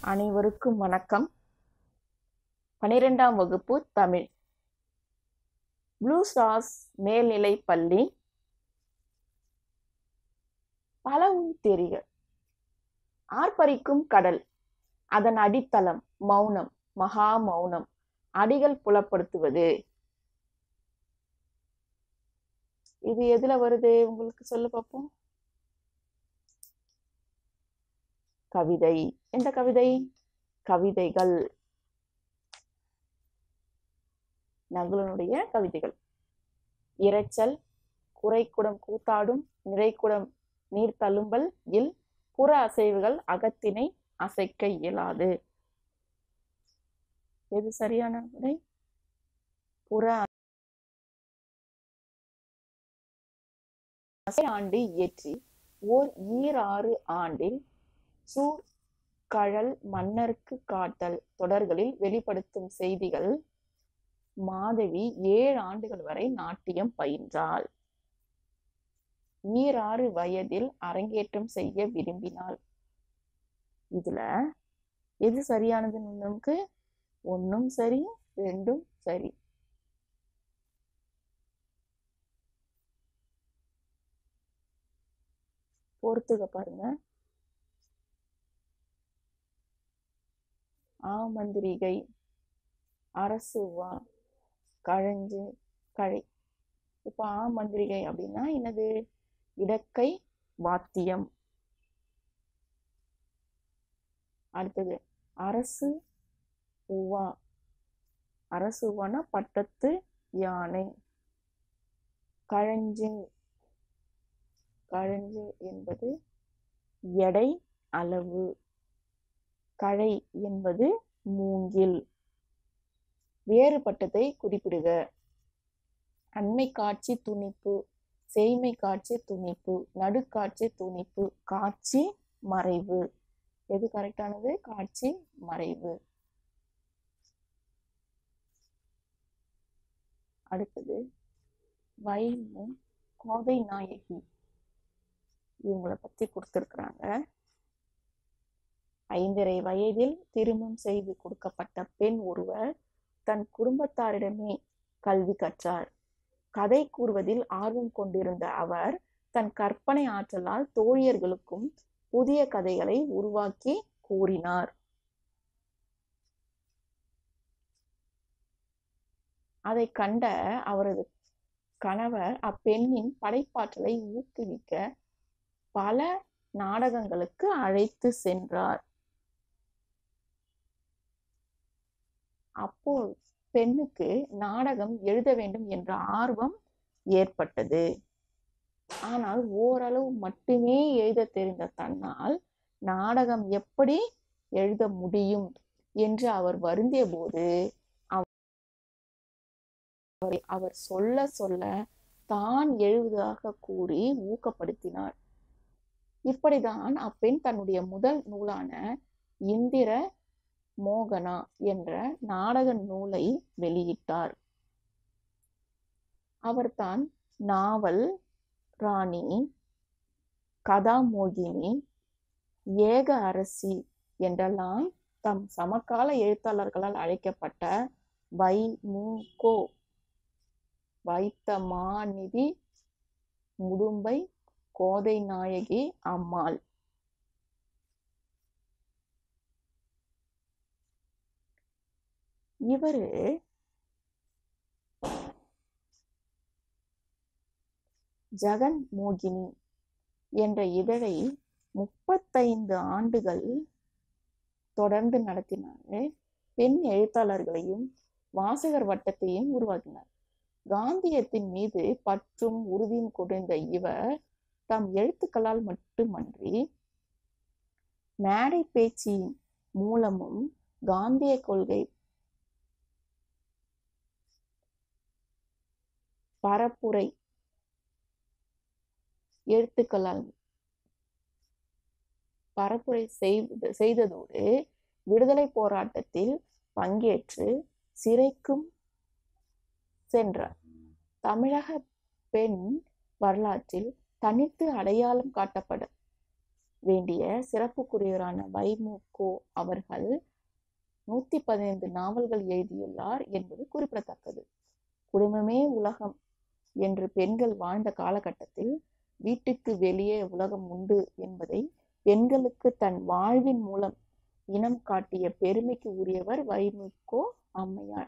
அனைவருக்கும் வணக்கம் பனிரெண்டாம் வகுப்பு தமிழ் ப்ளூ ஸ்டார்ஸ் மேல்நிலைப் பள்ளி பலவும் தெரிக ஆர்ப்பரிக்கும் கடல் அதன் அடித்தளம் மௌனம் மகா மௌனம் அடிகள் புலப்படுத்துவது இது எதுல வருது உங்களுக்கு சொல்லு பார்ப்போம் கவிதை எந்த கவிதை கவிதைகள் நகுலனுடைய கவிதைகள் இரைச்சல் குறைக்குடம் கூத்தாடும் நிறைக்குடம் நீர் தழும்பல் இல் புற அசைவுகள் அகத்தினை அசைக்க இயலாது எது சரியான விடை புற அசை ஆண்டு இயற்றி ஓர் ஈராறு ஆண்டில் சூர் கழல் மன்னருக்கு காட்டல் தொடர்களில் வெளிப்படுத்தும் செய்திகள் மாதவி ஏழு ஆண்டுகள் வரை நாட்டியம் பயின்றாள் ஈராறு வயதில் அரங்கேற்றம் செய்ய விரும்பினாள் இதுல எது சரியானதுன்னு நமக்கு ஒன்னும் சரி ரெண்டும் சரி பொறுத்துக்க பாருங்க ஆமந்திரிகை அரசு வா கழஞ்சு கழை இப்போ ஆமந்திரிகை அப்படின்னா என்னது இடக்கை வாத்தியம் அடுத்தது அரசு உவா அரசு உவானா பட்டத்து யானை கழஞ்சு கழஞ்சு என்பது எடை அளவு கழை என்பது மூங்கில் வேறுபட்டதை குறிப்பிடுக அண்மை காட்சி துணிப்பு செய்மை காட்சி துணிப்பு நடுக்காட்சி துணிப்பு காட்சி மறைவு எது கரெக்டானது காட்சி மறைவு அடுத்தது வைமு கோதை நாயகி இவங்களை பத்தி கொடுத்துருக்குறாங்க ஐந்தரை வயதில் திருமணம் செய்து கொடுக்கப்பட்ட பெண் ஒருவர் தன் குடும்பத்தாரிடமே கல்வி கற்றார் கதை கூறுவதில் ஆர்வம் கொண்டிருந்த அவர் தன் கற்பனை ஆற்றலால் தோழியர்களுக்கும் புதிய கதைகளை உருவாக்கி கூறினார் அதை கண்ட அவரது கணவர் அப்பெண்ணின் படைப்பாற்றலை ஊக்குவிக்க பல நாடகங்களுக்கு அழைத்து சென்றார் அப்போ பெண்ணுக்கு நாடகம் எழுத வேண்டும் என்ற ஆர்வம் ஏற்பட்டது ஆனால் ஓரளவு மட்டுமே எழுத தெரிந்த தன்னால் நாடகம் எப்படி எழுத முடியும் என்று அவர் வருந்திய போது அவர் சொல்ல சொல்ல தான் எழுதுவதாக கூறி ஊக்கப்படுத்தினார் இப்படிதான் அப்பெண் தன்னுடைய முதல் நூலான இந்திர மோகனா என்ற நாடக நூலை வெளியிட்டார் அவர்தான் நாவல் ராணி கதாமோகினி ஏக அரசி என்றெல்லாம் தம் சமகால எழுத்தாளர்களால் அழைக்கப்பட்ட வை மு கோ வைத்தமாநிதி முடும்பை கோதை நாயகி அம்மாள் இவரு ஜெகன் மோகினி என்ற இதழை முப்பத்தைந்து ஆண்டுகள் தொடர்ந்து நடத்தினார் பெண் எழுத்தாளர்களையும் வாசகர் வட்டத்தையும் உருவாக்கினார் காந்தியத்தின் மீது பற்றும் உறுதியும் கொண்டிருந்த இவர் தம் எழுத்துக்களால் மட்டுமன்றி மேடை பேச்சின் மூலமும் காந்திய கொள்கை பரப்புரை எழுத்துக்களால் பரப்புரை செய்ததோடு விடுதலை போராட்டத்தில் பங்கேற்று சிறைக்கும் சென்றார் தமிழக பெண் வரலாற்றில் தனித்து அடையாளம் காட்டப்பட வேண்டிய சிறப்புக்குரியவரான வைமுகோ அவர்கள் நூத்தி பதினைந்து நாவல்கள் எழுதியுள்ளார் என்பது குறிப்பிடத்தக்கது குடும்பமே உலகம் என்று பெண்கள் வாழ்ந்த காலகட்டத்தில் வீட்டுக்கு வெளியே உலகம் உண்டு என்பதை பெண்களுக்கு தன் வாழ்வின் மூலம் இனம் காட்டிய பெருமைக்கு உரியவர் வைமுகோ அம்மையார்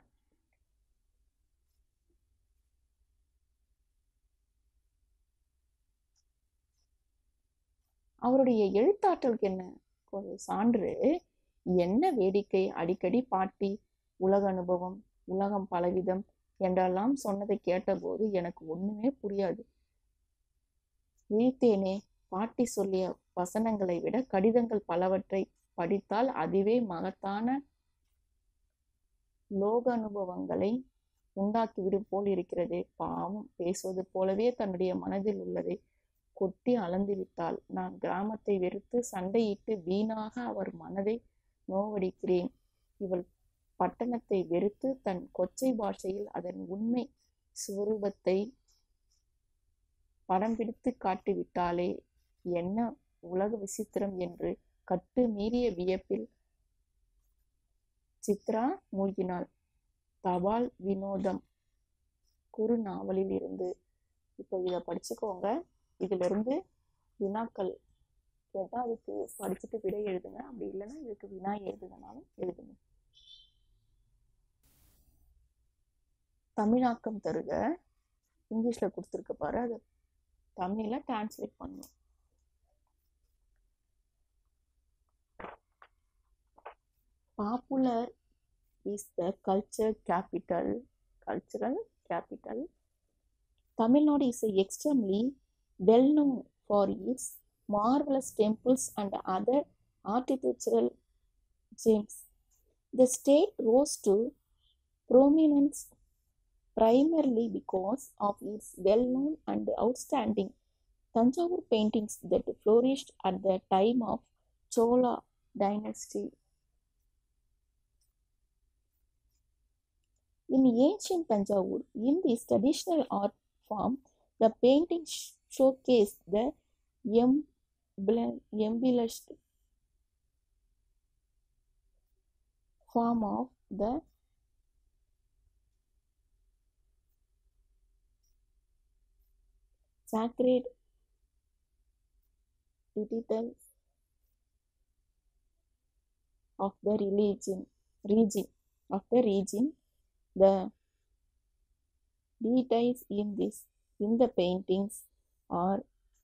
அவருடைய எழுத்தாற்றலுக்கு என்ன ஒரு சான்று என்ன வேடிக்கை அடிக்கடி பாட்டி உலக அனுபவம் உலகம் பலவிதம் என்றெல்லாம் சொன்னதை கேட்டபோது எனக்கு ஒண்ணுமே புரியாது விழித்தேனே பாட்டி சொல்லிய வசனங்களை விட கடிதங்கள் பலவற்றை படித்தால் அதுவே மகத்தான லோக அனுபவங்களை உண்டாக்கிவிடும் போல் இருக்கிறது பாவம் பேசுவது போலவே தன்னுடைய மனதில் உள்ளதை கொட்டி அளந்து விட்டாள் நான் கிராமத்தை வெறுத்து சண்டையிட்டு வீணாக அவர் மனதை நோவடிக்கிறேன் இவள் பட்டணத்தை வெறுத்து தன் கொச்சை பாஷையில் அதன் உண்மை சுரூபத்தை படம் பிடித்து காட்டிவிட்டாளே என்ன உலக விசித்திரம் என்று கட்டு மீறிய வியப்பில் சித்ரா மூழ்கினாள் தபால் வினோதம் குறு நாவலில் இருந்து இப்போ இதை படிச்சுக்கோங்க இதுல இருந்து வினாக்கள் கேட்டா அதுக்கு படிச்சுட்டு விடை எழுதுங்க அப்படி இல்லைன்னா இதுக்கு வினா எழுதுனாலும் எழுதுங்க தமிழாக்கம் தருக இங்கிலீஷ்ல கொடுத்துருக்க பாரு அதை தமிழ்ல டிரான்ஸ்லேட் பண்ணணும் popular is the culture capital cultural capital tamil nadu is extremely well known for its marvelous temples and other architectural gems the state rose to prominence primarily because of its well known and outstanding Tanjavur paintings that flourished at the time of Chola dynasty In ancient Tanjavur, in this traditional art form, the paintings showcase the embl- embellished form of the sacred details of the religion region of the region the details in this in the paintings are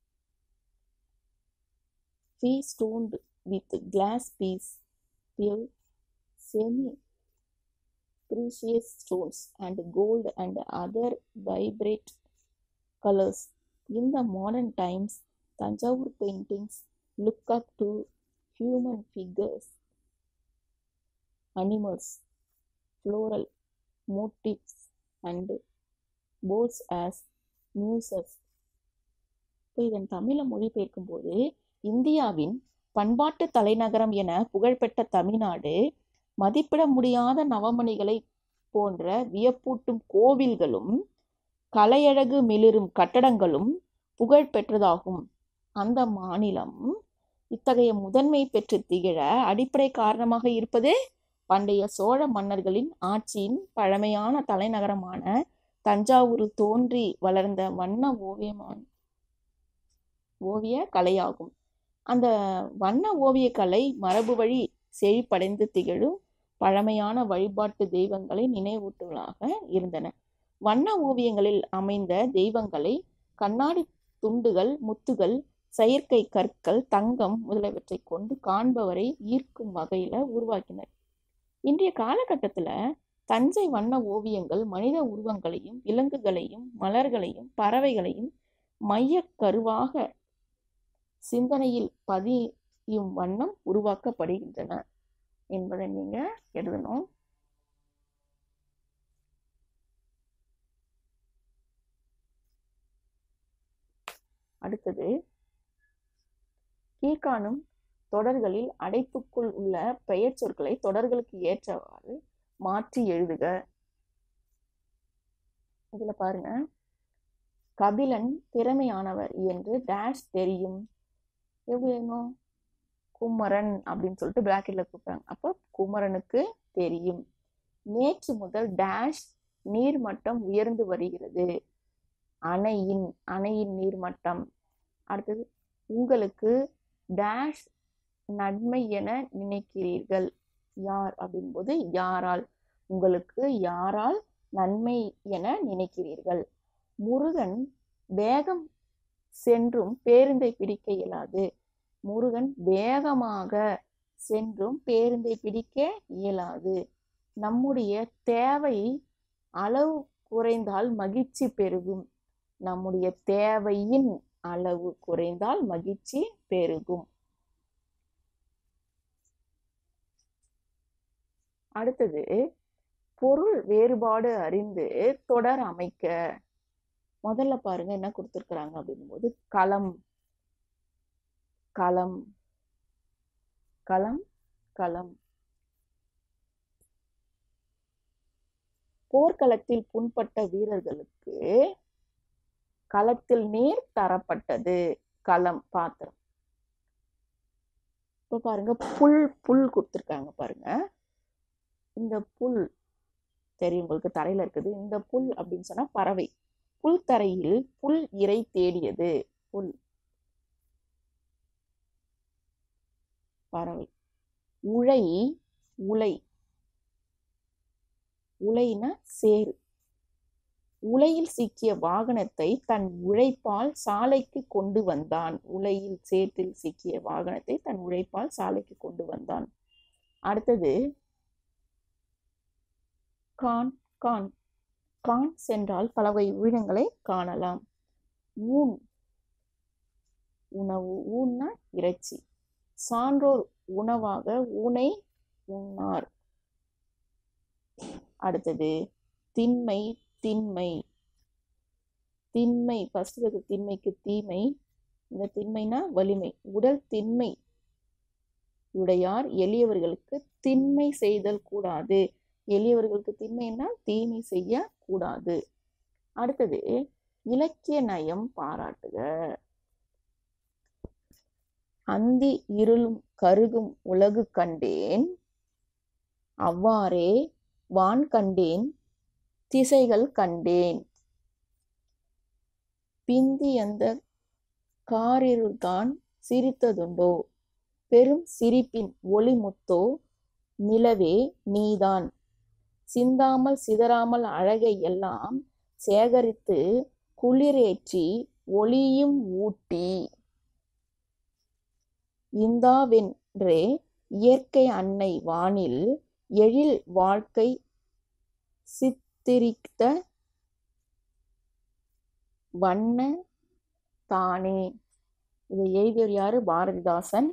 festooned with glass piece pure semi precious stones and gold and other vibrant colors in the modern times tanjavur paintings look up to human figures animals floral motifs and boats as muses இப்போ இதன் தமிழை மொழிபெயர்க்கும் போது இந்தியாவின் பண்பாட்டு தலைநகரம் என புகழ்பெற்ற தமிழ்நாடு மதிப்பிட முடியாத நவமணிகளை போன்ற வியப்பூட்டும் கோவில்களும் கலையழகு மிளிரும் கட்டடங்களும் புகழ் பெற்றதாகும் அந்த மாநிலம் இத்தகைய முதன்மை பெற்று திகழ அடிப்படை காரணமாக இருப்பது பண்டைய சோழ மன்னர்களின் ஆட்சியின் பழமையான தலைநகரமான தஞ்சாவூர் தோன்றி வளர்ந்த வண்ண ஓவியமான ஓவிய கலையாகும் அந்த வண்ண ஓவிய கலை மரபு வழி செழிப்படைந்து திகழும் பழமையான வழிபாட்டு தெய்வங்களை நினைவூட்டுவதாக இருந்தன வண்ண ஓவியங்களில் அமைந்த தெய்வங்களை கண்ணாடி துண்டுகள் முத்துகள் செயற்கை கற்கள் தங்கம் முதலியவற்றை கொண்டு காண்பவரை ஈர்க்கும் வகையில உருவாக்கினர் இன்றைய காலகட்டத்துல தஞ்சை வண்ண ஓவியங்கள் மனித உருவங்களையும் விலங்குகளையும் மலர்களையும் பறவைகளையும் மையக் கருவாக சிந்தனையில் பதியும் வண்ணம் உருவாக்கப்படுகின்றன என்பதை நீங்க எழுதணும் அடுத்தது கீழ்காணும் தொடர்களில் அடைப்புக்குள் உள்ள பெயர் சொற்களை தொடர்களுக்கு ஏற்றவாறு மாற்றி எழுதுக இதுல பாருங்க கபிலன் திறமையானவர் என்று டேஷ் தெரியும் எப்படி எழுதணும் குமரன் அப்படின்னு சொல்லிட்டு பிராக்கெட்ல கூப்பிடுறாங்க அப்போ குமரனுக்கு தெரியும் நேற்று முதல் டேஷ் நீர்மட்டம் உயர்ந்து வருகிறது அணையின் அணையின் நீர்மட்டம் அடுத்தது உங்களுக்கு டேஷ் நன்மை என நினைக்கிறீர்கள் யார் அப்படின்போது யாரால் உங்களுக்கு யாரால் நன்மை என நினைக்கிறீர்கள் முருகன் வேகம் சென்றும் பேருந்தை பிடிக்க இயலாது முருகன் வேகமாக சென்றும் பேருந்தை பிடிக்க இயலாது நம்முடைய தேவை அளவு குறைந்தால் மகிழ்ச்சி பெருகும் நம்முடைய தேவையின் அளவு குறைந்தால் மகிழ்ச்சி பெருகும் அடுத்தது பொருள் வேறுபாடு அறிந்து தொடர் அமைக்க முதல்ல பாருங்க என்ன கொடுத்துருக்குறாங்க அப்படின்போது களம் களம் களம் களம் போர்க்களத்தில் புண்பட்ட வீரர்களுக்கு களத்தில் நீர் தரப்பட்டது களம் பாத்திரம் இப்ப பாருங்க புல் புல் கொடுத்துருக்காங்க பாருங்க இந்த புல் தெரியும் உங்களுக்கு தரையில இருக்குது இந்த புல் அப்படின்னு சொன்னா பறவை புல் தரையில் புல் இறை தேடியது புல் பறவை உழை உலை உலைனா சேறு உலையில் சிக்கிய வாகனத்தை தன் உழைப்பால் சாலைக்கு கொண்டு வந்தான் உலையில் சேற்றில் சிக்கிய வாகனத்தை தன் உழைப்பால் சாலைக்கு கொண்டு வந்தான் அடுத்தது கான் கான் கான் சென்றால் பல வகை உயிரினங்களை காணலாம் ஊன் உணவு ஊன்னா இறைச்சி சான்றோர் உணவாக ஊனை உண்ணார் அடுத்தது திண்மை திண்மை திண்மை ஃபர்ஸ்ட் இருக்க திண்மைக்கு தீமை இந்த திண்மைனா வலிமை உடல் திண்மை உடையார் எளியவர்களுக்கு திண்மை செய்தல் கூடாது எளியவர்களுக்கு திண்மைன்னா தீமை செய்ய கூடாது அடுத்தது இலக்கிய நயம் பாராட்டுக அந்தி இருளும் கருகும் உலகு கண்டேன் அவ்வாறே வான் கண்டேன் திசைகள் கண்டேன் பிந்தி அந்த காரிருள்தான் சிரித்ததுண்டோ பெரும் சிரிப்பின் ஒளிமுத்தோ நிலவே நீதான் சிந்தாமல் சிதறாமல் அழகை எல்லாம் சேகரித்து குளிரேற்றி ஒளியும் ஊட்டி இந்தாவென்றே இயற்கை அன்னை வானில் எழில் வாழ்க்கை சித்திரித்த வண்ண தானே இதை எழுதியவர் யாரு பாரதிதாசன்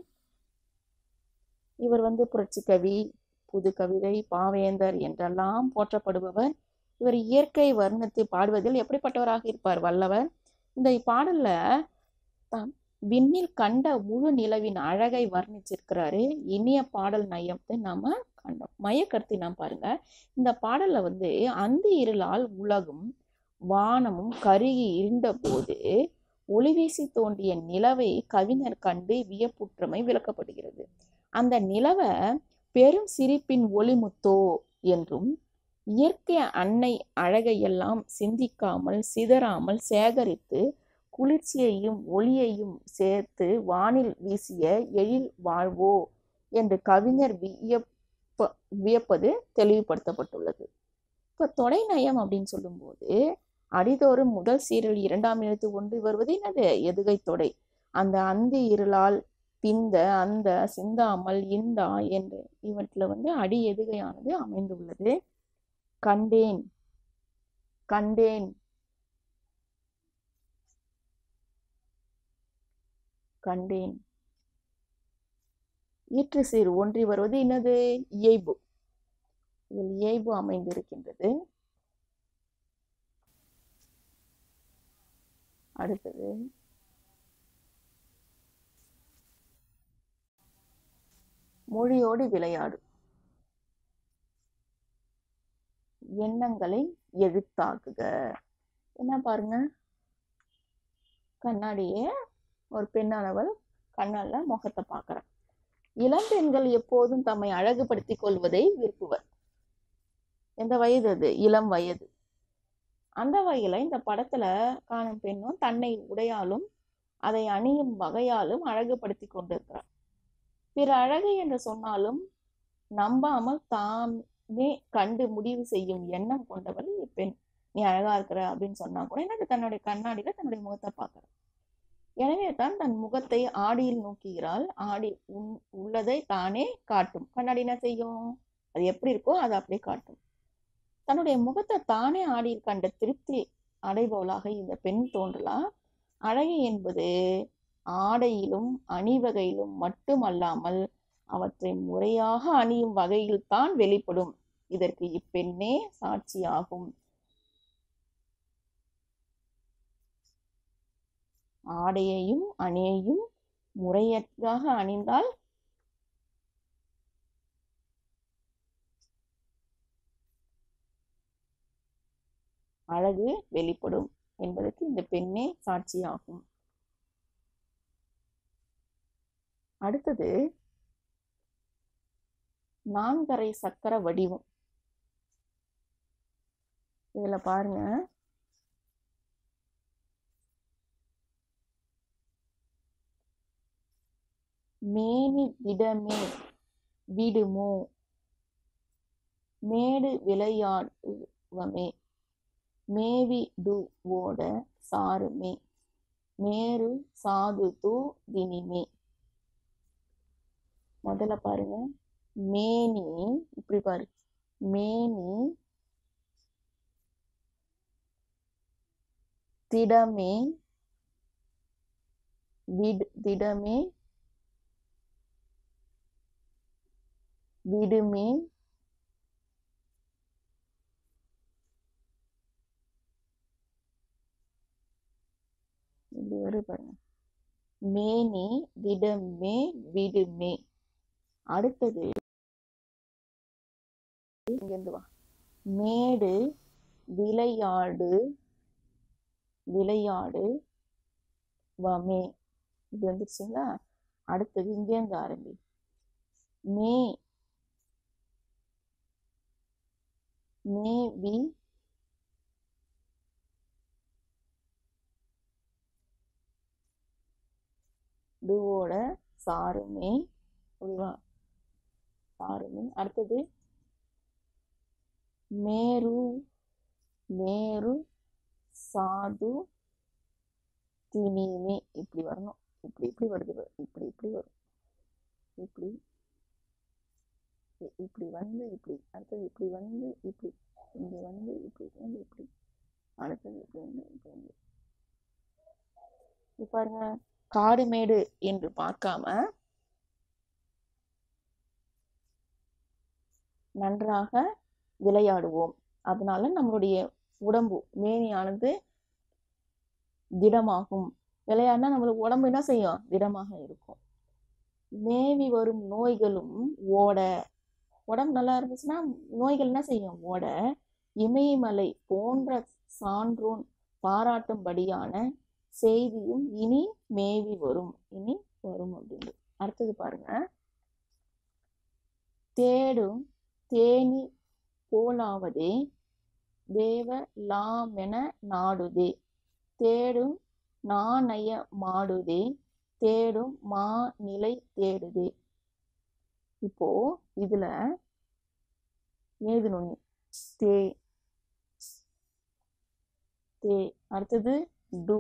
இவர் வந்து புரட்சி கவி புது கவிதை பாவேந்தர் என்றெல்லாம் போற்றப்படுபவர் இவர் இயற்கை வர்ணத்தை பாடுவதில் எப்படிப்பட்டவராக இருப்பார் வல்லவர் இந்த பாடல்ல தாம் விண்ணில் கண்ட முழு நிலவின் அழகை வர்ணிச்சிருக்கிறாரு இனிய பாடல் நயத்தை நாம கண்டோம் மையக்கருத்தை நாம் பாருங்க இந்த பாடல்ல வந்து அந்த இருளால் உலகும் வானமும் கருகி இருந்த போது ஒளிவீசி தோன்றிய நிலவை கவிஞர் கண்டு வியப்புற்றமை விளக்கப்படுகிறது அந்த நிலவை பெரும் சிரிப்பின் ஒளிமுத்தோ என்றும் இயற்கை அன்னை அழகையெல்லாம் சிந்திக்காமல் சிதறாமல் சேகரித்து குளிர்ச்சியையும் ஒளியையும் சேர்த்து வானில் வீசிய எழில் வாழ்வோ என்று கவிஞர் வியப்ப வியப்பது தெளிவுபடுத்தப்பட்டுள்ளது இப்போ தொடை நயம் அப்படின்னு சொல்லும்போது அடிதோறும் முதல் சீரல் இரண்டாம் எழுத்து ஒன்று வருவது என்னது எதுகை தொடை அந்த அந்தி இருளால் பிந்த அந்த சிந்தாமல் இந்தா என்று இவற்றில் வந்து அடி எதுகையானது அமைந்துள்ளது கண்டேன் கண்டேன் கண்டேன் ஈற்று சீர் ஒன்றி வருவது என்னது இயைபு இதில் இயைபு அமைந்திருக்கின்றது அடுத்தது மொழியோடு விளையாடு எண்ணங்களை எழுத்தாக்குக என்ன பாருங்க கண்ணாடியே ஒரு பெண்ணானவள் கண்ணால முகத்தை பார்க்குறான் இளம்பெண்கள் எப்போதும் தம்மை அழகுபடுத்திக் கொள்வதை விரும்புவர் எந்த வயது அது இளம் வயது அந்த வகையில இந்த படத்துல காணும் பெண்ணும் தன்னை உடையாலும் அதை அணியும் வகையாலும் அழகுபடுத்தி கொண்டிருக்கிறார் பிற அழகு என்று சொன்னாலும் நம்பாமல் தாமே கண்டு முடிவு செய்யும் எண்ணம் கொண்டவள் இப்பெண் நீ அழகா இருக்கிற அப்படின்னு சொன்னா கூட எனக்கு தன்னுடைய கண்ணாடியில தன்னுடைய முகத்தை பார்க்கற எனவே தான் தன் முகத்தை ஆடியில் நோக்குகிறாள் ஆடி உன் உள்ளதை தானே காட்டும் கண்ணாடி என்ன செய்யும் அது எப்படி இருக்கோ அதை அப்படியே காட்டும் தன்னுடைய முகத்தை தானே ஆடியில் கண்ட திருப்தி அடைபவளாக இந்த பெண் தோன்றலாம் அழகு என்பது ஆடையிலும் அணிவகையிலும் மட்டுமல்லாமல் அவற்றை முறையாக அணியும் வகையில் தான் வெளிப்படும் இதற்கு இப்பெண்ணே சாட்சியாகும் ஆடையையும் அணியையும் முறையாக அணிந்தால் அழகு வெளிப்படும் என்பதற்கு இந்த பெண்ணே சாட்சியாகும் அடுத்தது நான்கரை சக்கர வடிவம் இதுல பாருங்க மேனி விடமே விடுமோ மேடு விளையாடுவமே மேவி டு ஓட சாருமே மேரு சாது தூ தினிமே முதல்ல பாருங்க மேனி இப்படி பாரு மேனி திடமே விடு திடமே விடுமே இப்படி வருது பாருங்க மேனி திடமே விடுமே அடுத்தது இங்கிருந்து வா மேடு விளையாடு விளையாடு வமே இது வந்துருச்சுங்களா அடுத்தது இங்கேருந்து ஆரம்பி மே மேவி டுவோட சாருமே ஓகேவா சாருமே அடுத்தது மேரு மேரு சாது தினிமே இப்படி வரணும் இப்படி இப்படி வருது பாரு. இப்படி இப்படி வரும் இப்படி இ- இப்படி வந்து இப்படி அடுத்தது இப்படி வந்து இப்படி இங்க வந்து இப்படி வந்து இப்படி அடுத்தது இப்படி வந்து இப்படி வந்து இப்ப பாருங்க காடு மேடு என்று பார்க்காம நன்றாக விளையாடுவோம் அதனால நம்மளுடைய உடம்பு மேனியானது திடமாகும் விளையாடினா நம்மளுக்கு உடம்பு என்ன செய்யும் திடமாக இருக்கும் மேவி வரும் நோய்களும் ஓட உடம்பு நல்லா இருந்துச்சுன்னா நோய்கள் என்ன செய்யும் ஓட இமயமலை போன்ற சான்றோன் பாராட்டும்படியான செய்தியும் இனி மேவி வரும் இனி வரும் அப்படின்னு அடுத்தது பாருங்க தேடும் தேனி போலாவதே தேவ லாமென நாடுதே தேடும் நாணய மாடுதே தேடும் மா நிலை தேடுதே இப்போ இதுல எழுதணும் நீ. தே தே அடுத்தது டு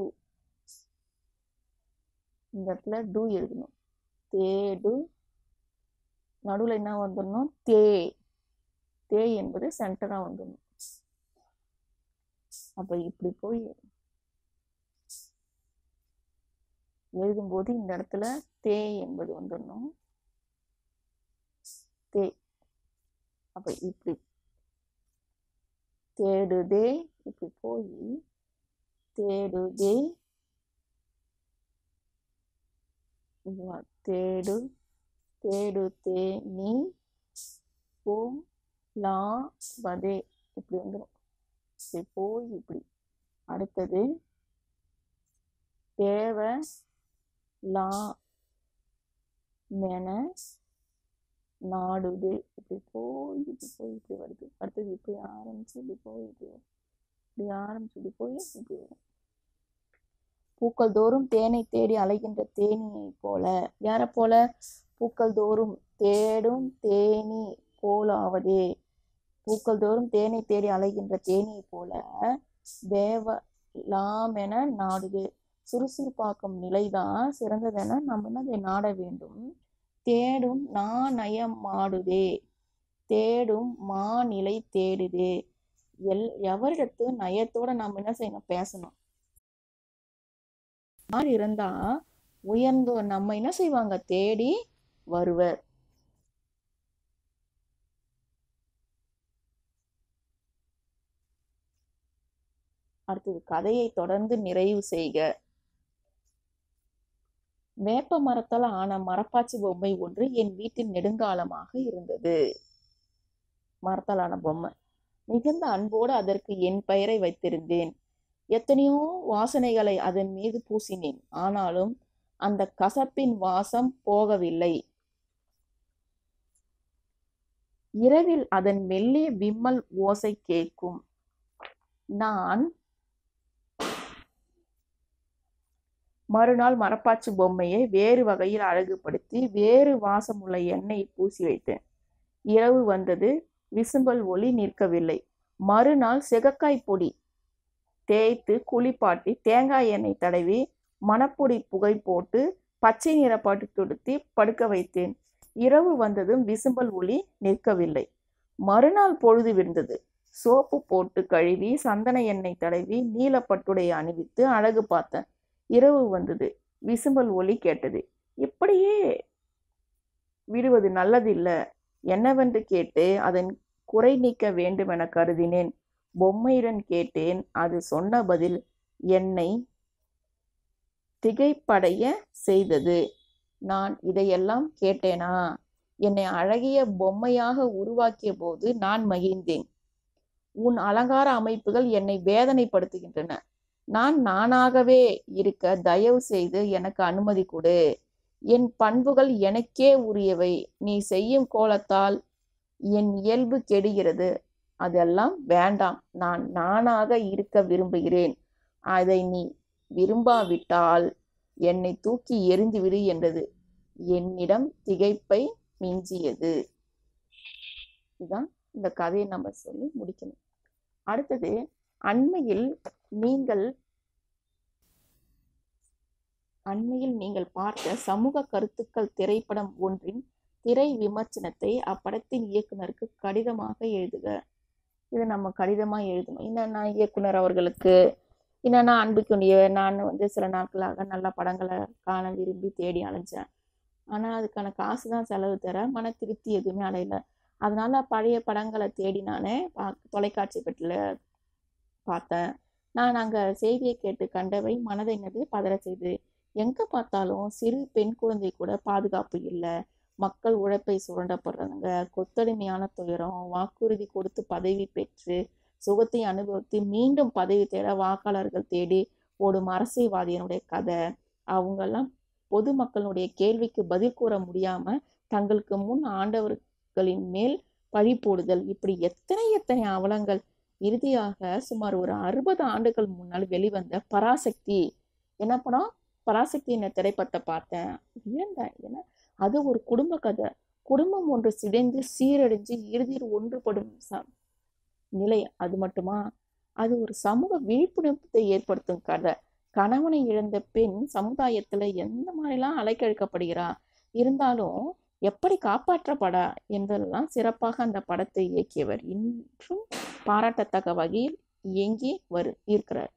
இந்த இடத்துல டு எழுதணும் தேடு நடுவுல என்ன வந்துடணும் தே தே என்பது சென்டரா வந்துடணும் அப்ப இப்படி போய் எழுதும்போது இந்த இடத்துல தே என்பது வந்துடணும் தே அப்ப இப்படி தேடுதே இப்படி போய் தேடுதே இதுவா, தேடு தேடு தே நீ போ லா வதே இப்படி வந்துடும் இப்படி போய் இப்படி அடுத்தது தேவ லா மென நாடுது இப்படி போய் இப்படி போய் இப்படி வருது அடுத்தது இப்படி ஆரம்பிச்சு இப்படி போய் இப்படி வரும். இப்படி ஆரம்பிச்சு இப்படி போய் இப்படி வரும் பூக்கள் தோறும் தேனை தேடி அலைகின்ற தேனியை போல யாரை போல பூக்கள் தோறும் தேடும் தேனி போலாவதே பூக்கள் தோறும் தேனை தேடி அலைகின்ற தேனியை போல தேவலாமென நாடுது சுறுசுறுப்பாக்கும் நிலைதான் சிறந்ததென நம்ம என்னதை நாட வேண்டும் தேடும் நான் நயம் மாடுதே தேடும் மாநிலை தேடுதே எல் எவரிடத்து நயத்தோட நாம் என்ன செய்யணும் பேசணும் யார் இருந்தா உயர்ந்தோர் நம்ம என்ன செய்வாங்க தேடி வருவர் அடுத்தது கதையை தொடர்ந்து நிறைவு செய்க வேப்ப மரத்தால் ஆன மரப்பாச்சி பொம்மை ஒன்று என் வீட்டில் நெடுங்காலமாக இருந்தது மரத்தால் ஆன பொம்மை மிகுந்த அன்போடு அதற்கு என் பெயரை வைத்திருந்தேன் எத்தனையோ வாசனைகளை அதன் மீது பூசினேன் ஆனாலும் அந்த கசப்பின் வாசம் போகவில்லை இரவில் அதன் மெல்லிய விம்மல் ஓசை கேட்கும் நான் மறுநாள் மரப்பாச்சி பொம்மையை வேறு வகையில் அழகுபடுத்தி வேறு வாசமுள்ள எண்ணெயை பூசி வைத்தேன் இரவு வந்தது விசும்பல் ஒளி நிற்கவில்லை மறுநாள் சிகக்காய் பொடி தேய்த்து குளிப்பாட்டி தேங்காய் எண்ணெய் தடவி மணப்பொடி புகை போட்டு பச்சை நிற பட்டு தொடுத்தி படுக்க வைத்தேன் இரவு வந்ததும் விசும்பல் ஒளி நிற்கவில்லை மறுநாள் பொழுது விருந்தது சோப்பு போட்டு கழுவி சந்தன எண்ணெய் தடவி நீலப்பட்டுடை அணிவித்து அழகு பார்த்தேன் இரவு வந்தது விசும்பல் ஒலி கேட்டது இப்படியே விடுவது நல்லதில்லை என்னவென்று கேட்டு அதன் குறை நீக்க வேண்டும் என கருதினேன் பொம்மையுடன் கேட்டேன் அது சொன்ன பதில் என்னை திகைப்படைய செய்தது நான் இதையெல்லாம் கேட்டேனா என்னை அழகிய பொம்மையாக உருவாக்கிய போது நான் மகிழ்ந்தேன் உன் அலங்கார அமைப்புகள் என்னை வேதனைப்படுத்துகின்றன நான் நானாகவே இருக்க தயவு செய்து எனக்கு அனுமதி கொடு என் பண்புகள் எனக்கே உரியவை நீ செய்யும் கோலத்தால் என் இயல்பு கெடுகிறது அதெல்லாம் வேண்டாம் நான் நானாக இருக்க விரும்புகிறேன் அதை நீ விரும்பாவிட்டால் என்னை தூக்கி எறிந்துவிடு என்றது என்னிடம் திகைப்பை மிஞ்சியது இதுதான் இந்த கதையை நம்ம சொல்லி முடிக்கணும் அடுத்தது அண்மையில் நீங்கள் அண்மையில் நீங்கள் பார்த்த சமூக கருத்துக்கள் திரைப்படம் ஒன்றின் திரை விமர்சனத்தை அப்படத்தின் இயக்குனருக்கு கடிதமாக எழுதுக இதை நம்ம கடிதமாக எழுதணும் என்னென்னா இயக்குனர் அவர்களுக்கு என்னென்னா அன்புக்குரிய நான் வந்து சில நாட்களாக நல்ல படங்களை காண விரும்பி தேடி அலைஞ்சேன் ஆனால் அதுக்கான காசு தான் செலவு தர மன திருப்தி எதுவுமே அடையல அதனால பழைய படங்களை தேடி நான் பா தொலைக்காட்சி பெட்டில் பார்த்தேன் நான் அங்கே செய்தியை கேட்டு கண்டவை மனதை என்னது பதற செய்து எங்கே பார்த்தாலும் சிறு பெண் குழந்தை கூட பாதுகாப்பு இல்லை மக்கள் உழைப்பை சுரண்டப்படுறாங்க கொத்தடிமையான துயரம் வாக்குறுதி கொடுத்து பதவி பெற்று சுகத்தை அனுபவித்து மீண்டும் பதவி தேட வாக்காளர்கள் தேடி ஓடும் அரசியல்வாதியினுடைய கதை அவங்கெல்லாம் பொதுமக்களுடைய கேள்விக்கு பதில் கூற முடியாம தங்களுக்கு முன் ஆண்டவர்களின் மேல் பழி போடுதல் இப்படி எத்தனை எத்தனை அவலங்கள் இறுதியாக சுமார் ஒரு அறுபது ஆண்டுகள் முன்னால் வெளிவந்த பராசக்தி என்ன படம் பராசக்தி என்ற திரைப்படத்தை பார்த்தேன் வியந்தேன் ஏன்னா அது ஒரு குடும்ப கதை குடும்பம் ஒன்று சிதைந்து சீரழிஞ்சு இறுதியில் ஒன்றுபடும் ச நிலை அது மட்டுமா அது ஒரு சமூக விழிப்புணர்வை ஏற்படுத்தும் கதை கணவனை இழந்த பெண் சமுதாயத்துல எந்த மாதிரிலாம் அலைக்கழிக்கப்படுகிறா இருந்தாலும் எப்படி காப்பாற்றப்படா என்பதெல்லாம் சிறப்பாக அந்த படத்தை இயக்கியவர் இன்றும் பாராட்டத்தக்க வகையில் இயங்கி வரு இருக்கிறார்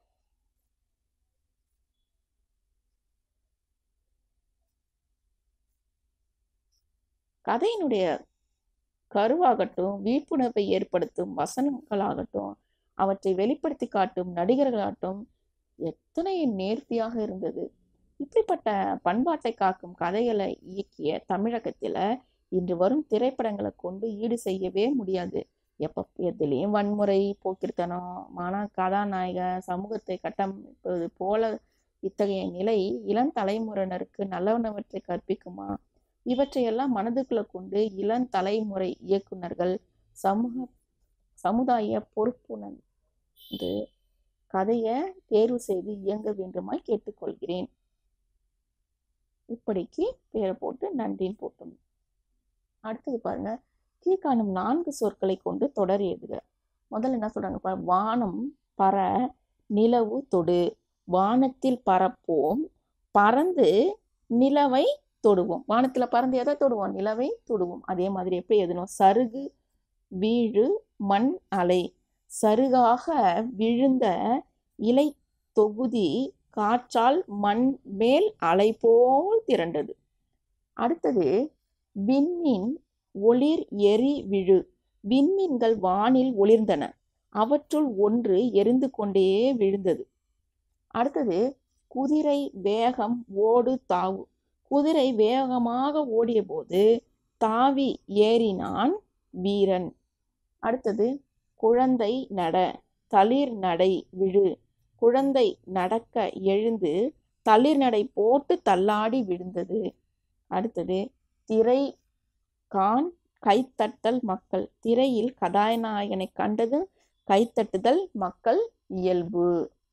கதையினுடைய கருவாகட்டும் விழிப்புணர்வை ஏற்படுத்தும் வசனங்களாகட்டும் அவற்றை வெளிப்படுத்தி காட்டும் நடிகர்களாகட்டும் எத்தனை நேர்த்தியாக இருந்தது இப்படிப்பட்ட பண்பாட்டை காக்கும் கதைகளை இயக்கிய தமிழகத்துல இன்று வரும் திரைப்படங்களை கொண்டு ஈடு செய்யவே முடியாது எப்ப எதுலேயும் வன்முறை போக்கிர்த்தனம் மானா கதாநாயக சமூகத்தை கட்டமைப்பது போல இத்தகைய நிலை இளம் தலைமுறையினருக்கு நல்லவனவற்றை கற்பிக்குமா இவற்றையெல்லாம் மனதுக்குள்ள கொண்டு இளம் தலைமுறை இயக்குனர்கள் சமூக சமுதாய பொறுப்புணர்ந்து கதையை தேர்வு செய்து இயங்க வேண்டுமாய் கேட்டுக்கொள்கிறேன் இப்படிக்கு பேரை போட்டு நன்றின்னு போட்டோம் அடுத்தது பாருங்க கீழ்காணும் நான்கு சொற்களை கொண்டு தொடர் எழுதுக முதல்ல என்ன சொல்றாங்க பாரு வானம் பற நிலவு தொடு வானத்தில் பறப்போம் பறந்து நிலவை தொடுவோம் வானத்துல பறந்து எதை தொடுவோம் நிலவை தொடுவோம் அதே மாதிரி எப்படி எழுதணும் சருகு வீழு மண் அலை சருகாக விழுந்த இலை தொகுதி காற்றால் மண் மேல் அலை போல் திரண்டது அடுத்தது விண்மீன் ஒளிர் எரி விழு விண்மீன்கள் வானில் ஒளிர்ந்தன அவற்றுள் ஒன்று எரிந்து கொண்டே விழுந்தது அடுத்தது குதிரை வேகம் ஓடு தாவு குதிரை வேகமாக ஓடிய போது தாவி ஏறினான் வீரன் அடுத்தது குழந்தை நட தளிர் நடை விழு குழந்தை நடக்க எழுந்து தளிர் நடை போட்டு தள்ளாடி விழுந்தது அடுத்தது திரை கான் கைத்தட்டல் மக்கள் திரையில் கதாநாயகனை கண்டது கைத்தட்டுதல் மக்கள் இயல்பு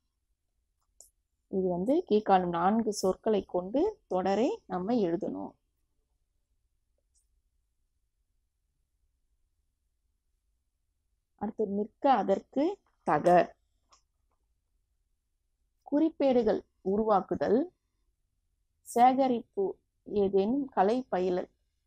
இது வந்து கீழ்காணும் நான்கு சொற்களை கொண்டு தொடரை நம்ம எழுதணும் அடுத்து நிற்க அதற்கு தக குறிப்பேடுகள் உருவாக்குதல் சேகரிப்பு ஏதேனும் கலை பயிலல்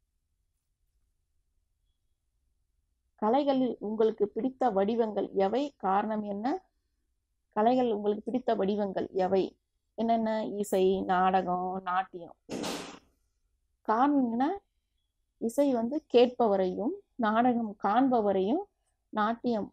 கலைகளில் உங்களுக்கு பிடித்த வடிவங்கள் எவை காரணம் என்ன கலைகள் உங்களுக்கு பிடித்த வடிவங்கள் எவை என்னென்ன இசை நாடகம் நாட்டியம் காரணம் என்ன இசை வந்து கேட்பவரையும் நாடகம் காண்பவரையும் நாட்டியம்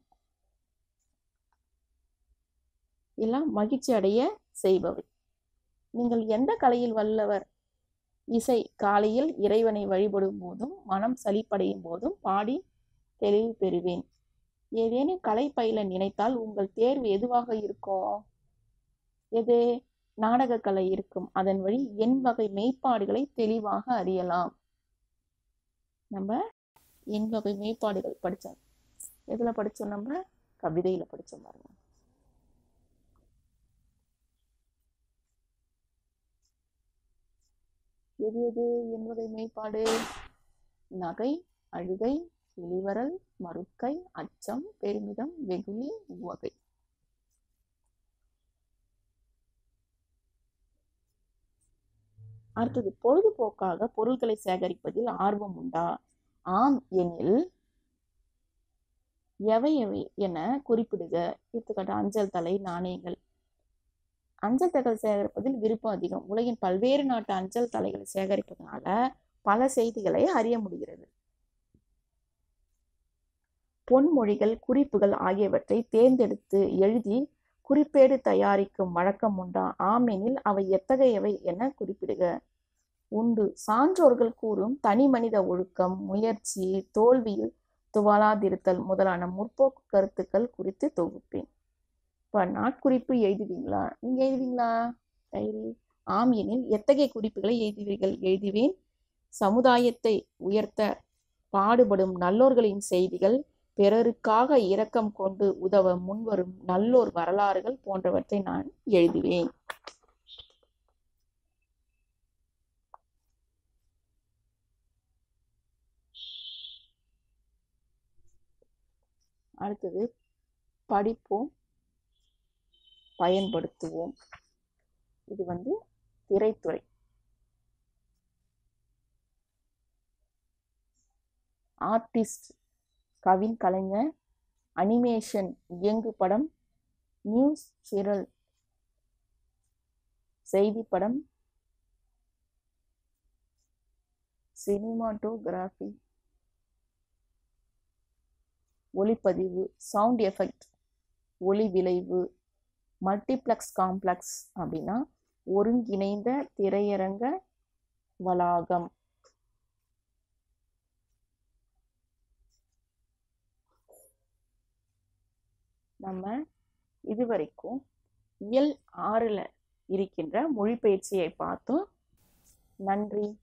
எல்லாம் மகிழ்ச்சி அடைய செய்பவை நீங்கள் எந்த கலையில் வல்லவர் இசை காலையில் இறைவனை வழிபடும் போதும் மனம் சலிப்படையும் போதும் பாடி தெளிவு பெறுவேன் ஏதேனும் கலை பயில நினைத்தால் உங்கள் தேர்வு எதுவாக இருக்கும் எது நாடக கலை இருக்கும் அதன் வழி என் வகை மெய்ப்பாடுகளை தெளிவாக அறியலாம் நம்ம என் வகை மெய்ப்பாடுகள் படித்தோம் எதுல படிச்சோம் நம்ம கவிதையில படிச்சோம் பாருங்க எது எது என் வகை மெய்ப்பாடு நகை அழுகை இளிவரல் மறுக்கை அச்சம் பெருமிதம் வெகுளி உவகை அடுத்தது பொழுதுபோக்காக பொருட்களை சேகரிப்பதில் ஆர்வம் உண்டா ஆம் எனில் எவை எவை என குறிப்பிடுக எடுத்துக்காட்டு அஞ்சல் தலை நாணயங்கள் அஞ்சல் தலைகள் சேகரிப்பதில் விருப்பம் அதிகம் உலகின் பல்வேறு நாட்டு அஞ்சல் தலைகளை சேகரிப்பதனால பல செய்திகளை அறிய முடிகிறது பொன்மொழிகள் குறிப்புகள் ஆகியவற்றை தேர்ந்தெடுத்து எழுதி குறிப்பேடு தயாரிக்கும் வழக்கம் உண்டா ஆமெனில் அவை எத்தகையவை என குறிப்பிடுக உண்டு சான்றோர்கள் கூறும் தனி மனித ஒழுக்கம் முயற்சி தோல்வியில் துவளாதிருத்தல் முதலான முற்போக்கு கருத்துக்கள் குறித்து தொகுப்பேன் இப்ப நாட்குறிப்பு எழுதுவீங்களா நீங்க எழுதுவீங்களா டைரி ஆம் எனில் எத்தகைய குறிப்புகளை எழுதுவீர்கள் எழுதுவேன் சமுதாயத்தை உயர்த்த பாடுபடும் நல்லோர்களின் செய்திகள் பிறருக்காக இரக்கம் கொண்டு உதவ முன்வரும் நல்லோர் வரலாறுகள் போன்றவற்றை நான் எழுதுவேன் அடுத்தது படிப்போம் பயன்படுத்துவோம் இது வந்து திரைத்துறை ஆர்டிஸ்ட் கவின் கலைஞர் அனிமேஷன் இயங்கு படம் நியூஸ் சிரல் செய்தி படம் சினிமாட்டோகிராஃபி ஒளிப்பதிவு சவுண்ட் எஃபெக்ட் ஒளி விளைவு மல்டிப்ளெக்ஸ் காம்ப்ளெக்ஸ் அப்படின்னா ஒருங்கிணைந்த திரையரங்க வளாகம் நம்ம இதுவரைக்கும் இயல் ஆறுல இருக்கின்ற மொழிபெயர்ச்சியை பார்த்தோம் நன்றி